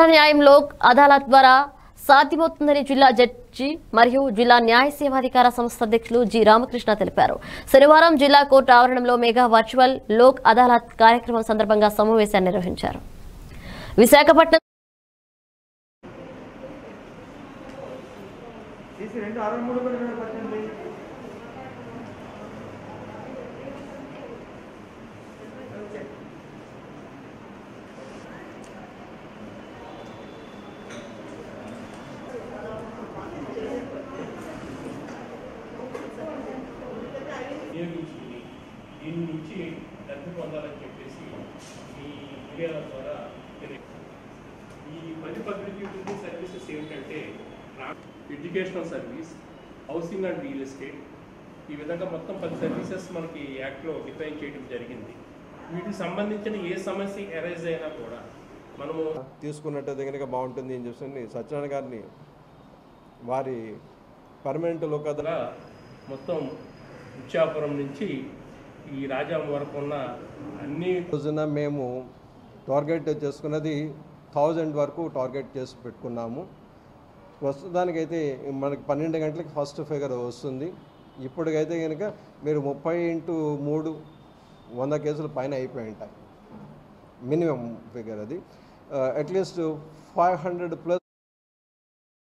న్యాయం లోక్ అదాలత్ ద్వారా సాధ్యమవుతుందని జిల్లా జడ్జి మరియు జిల్లా న్యాయ సేవాధికార సంస్థ అధ్యక్షులు జి రామకృష్ణ తెలిపారు శనివారం జిల్లా కోర్టు ఆవరణంలో మెగా వర్చువల్ లోక్ అదాలత్ కార్యక్రమం సందర్భంగా సమావేశాన్ని నిర్వహించారు విశాఖపట్నం తీసి రెండు అరవై మూడు కూడా రెండు పద్దెనిమిది వినియోగించుకుని దీని నుంచి లబ్ధి పొందాలని చెప్పేసి ఈ మీడియాల ద్వారా తెలియ- ఈ పది పబ్లిక్ యూటిలిటీ సర్వీసెస్ ఏమిటంటే educational service housing and real estate ఈ విధంగా మొత్తం పది సర్వీసెస్ మనకి యాక్ట్లో డిఫైన్ చేయడం జరిగింది వీటికి సంబంధించిన ఏ సమస్య అరైజ్ అయినా కూడా మనము తీసుకున్నట్టు కనుక బాగుంటుంది అని చెప్పి సత్యనారాయణ గారిని వారి పర్మనెంట్ లోకదల అలా మొత్తం ఇచ్చాపురం నుంచి ఈ రాజాం వరకు ఉన్న అన్ని రోజున మేము టార్గెట్ చేసుకున్నది థౌజండ్ వరకు టార్గెట్ చేసి పెట్టుకున్నాము ప్రస్తుతానికైతే మనకి పన్నెండు గంటలకి ఫస్ట్ ఫిగర్ వస్తుంది ఇప్పటికైతే కనుక మీరు ముప్పై ఇంటూ మూడు వంద కేసుల పైన అయిపోయి ఉంటాయి మినిమం ఫిగర్ అది అట్లీస్ట్ ఫైవ్ హండ్రెడ్ ప్లస్